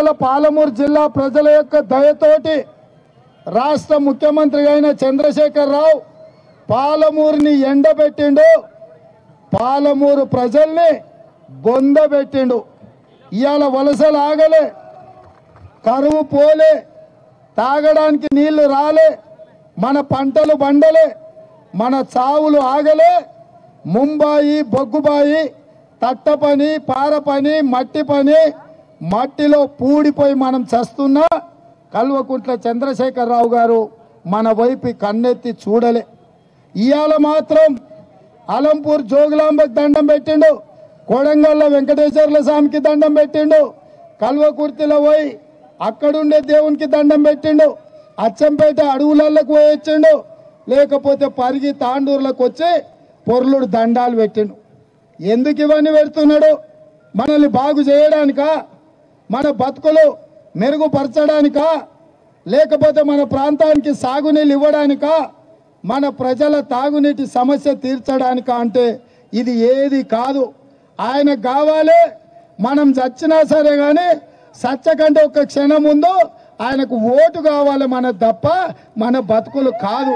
ఇవాళ పాలమూరు జిల్లా ప్రజల యొక్క దయతోటి రాష్ట్ర ముఖ్యమంత్రి అయిన చంద్రశేఖర్ రావు పాలమూరుని ఎండబెట్టిండు పాలమూరు ప్రజల్ని బొందబెట్టిండు ఇవాళ వలసలు ఆగలే కరువు పోలే తాగడానికి నీళ్లు రాలే మన పంటలు బండలే మన చావులు ఆగలే ముంబాయి బొగ్గుబాయి తట్ట పని పార పని మట్టి పని మట్టిలో పూడిపోయి మనం చస్తున్నా కల్వకుంట్ల చంద్రశేఖరరావు గారు మన వైపు కన్నెత్తి చూడలే ఇవాళ మాత్రం అలంపూర్ జోగులాంబకి దండం పెట్టిండు కొడంగల్లో వెంకటేశ్వర్ల స్వామికి దండం పెట్టిండు కల్వకుర్తిలో పోయి అక్కడుండే దేవునికి దండం పెట్టిండు అచ్చంపేట అడవులలోకి పోయి వచ్చిండు లేకపోతే పరిగి తాండూరులకు వచ్చి పొర్లుడు దండాలు పెట్టిండు ఎందుకు ఇవన్నీ పెడుతున్నాడు మనల్ని బాగు చేయడానికా మన బతుకులు మెరుగుపరచడానికా లేకపోతే మన ప్రాంతానికి సాగునీళ్ళు ఇవ్వడానికా మన ప్రజల తాగునీటి సమస్య తీర్చడానికా అంటే ఇది ఏది కాదు ఆయన కావాలి మనం చచ్చినా సరే కానీ సచ్చ కంటే ఒక క్షణం ముందు ఆయనకు ఓటు కావాలి మన తప్ప మన బతుకులు కాదు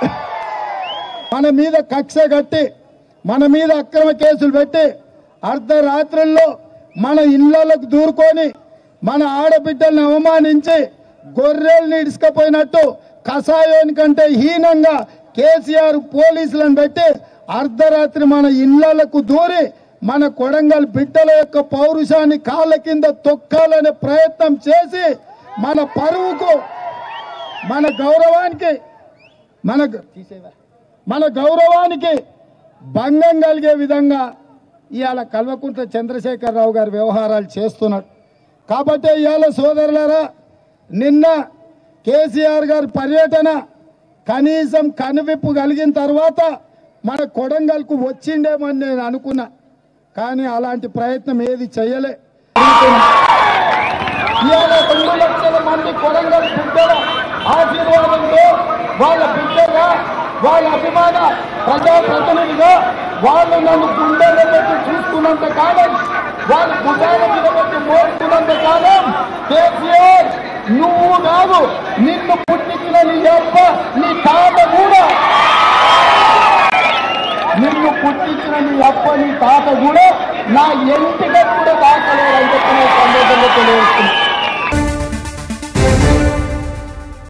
మన మీద కక్ష కట్టి మన మీద అక్రమ కేసులు పెట్టి అర్ధరాత్రుల్లో మన ఇళ్లకు దూరుకొని మన ఆడబిడ్డల్ని అవమానించి గొర్రెల్ని ఇడుచుకపోయినట్టు కషాయోని కంటే హీనంగా కేసీఆర్ పోలీసులను పెట్టి అర్ధరాత్రి మన ఇళ్లకు దూరి మన కొడంగల్ బిడ్డల యొక్క పౌరుషాన్ని కాళ్ళ కింద తొక్కాలనే ప్రయత్నం చేసి మన పరువుకు మన గౌరవానికి మన గ- తీసేవా మన గౌరవానికి భంగం కలిగే విధంగా ఇవాళ కల్వకుంట్ల చంద్రశేఖరరావు గారు వ్యవహారాలు చేస్తున్నాడు కాబట్టి ఇవాళ సోదరులారా నిన్న కేసీఆర్ గారి పర్యటన కనీసం కనువిప్పు కలిగిన తర్వాత మన కొడంగల్కు వచ్చిండేమని నేను అనుకున్నా కానీ అలాంటి ప్రయత్నం ఏది చేయలే ఇవాళ రెండు లక్షల మంది కొడంగల్ బిడ్డల ఆశీర్వాదంతో వాళ్ళ బిడ్డగా వాళ్ళ అభిమాన ప్రజా ప్రతినిధిగా వాళ్ళు నన్ను గుండెల్లో పెట్టి చూసుకున్నంత కాలం వాళ్ళ భుజాల మీద పెట్టి మోసుకున్నంత కాలం కేసీఆర్ నువ్వు కాదు నిన్ను పుట్టించిన నీ అప్ప నీ తాత